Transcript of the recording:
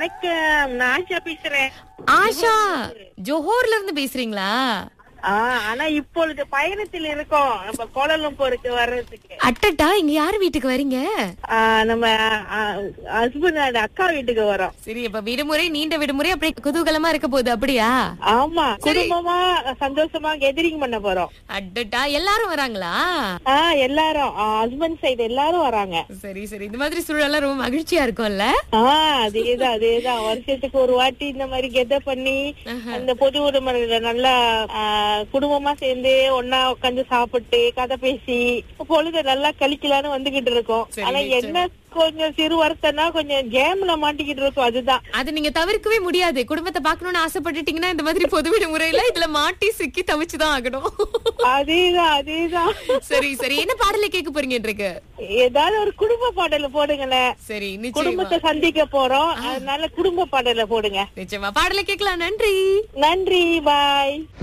வணக்கம் நான் ஆஷா பேசுறேன் ஆஷா ஜோஹோர்ல இருந்து பேசுறீங்களா ஆ, ஆனா இப்பொழுது பயணத்தில் இருக்கோம் நம்ம கோலலம்பூருக்கு வர்றதுக்கு அட்டட்டா இங்க யார் வீட்டுக்கு வரீங்க ஆ, நம்ம ஹஸ்பண்ட் அக்கா வீட்டுக்கு வரோம் சரி இப்ப விடுமுறை நீண்ட விடுமுறை அப்படியே குதூகலமா இருக்க போகுது அப்படியா ஆமா குடும்பமா சந்தோஷமா கெதரிங் பண்ண போறோம் அட்டட்டா எல்லாரும் வராங்களா ஆ எல்லாரும் ஹஸ்பண்ட் சைடு எல்லாரும் வராங்க சரி சரி இந்த மாதிரி சூழல்லாம் ரொம்ப மகிழ்ச்சியா இருக்கும்ல ஆ அதேதான் அதேதான் வருஷத்துக்கு ஒரு வாட்டி இந்த மாதிரி கெத பண்ணி அந்த பொது விடுமுறையில நல்லா ஆ, குடும்பமா சேர்ந்து ஒன்னா உட்காந்து சாப்பிட்டு கதை பேசி பொழுத நல்லா கழிக்கலான்னு வந்துகிட்டு இருக்கோம் சரி, ஆனா என்ன கொஞ்சம் சிறு வருத்தம்னா கொஞ்சம் கேம்ல மாட்டிக்கிட்டு இருக்கோம் அதுதான் அது நீங்க தவிர்க்கவே முடியாது குடும்பத்தை பார்க்கணும்னு ஆசைப்பட்டுட்டீங்கன்னா இந்த மாதிரி பொது விடுமுறையில இதுல மாட்டி சிக்கி தவிச்சுதான் ஆகணும் அதேதான் அதேதான் சரி சரி என்ன பாடலை கேட்க போறீங்க இன்றைக்கு ஏதாவது ஒரு குடும்ப பாடல போடுங்களேன் சரி நிச்சயமா குடும்பத்தை சந்திக்க போறோம் அதனால குடும்ப பாடல போடுங்க நிச்சயமா பாடலை கேட்கலாம் நன்றி நன்றி பாய்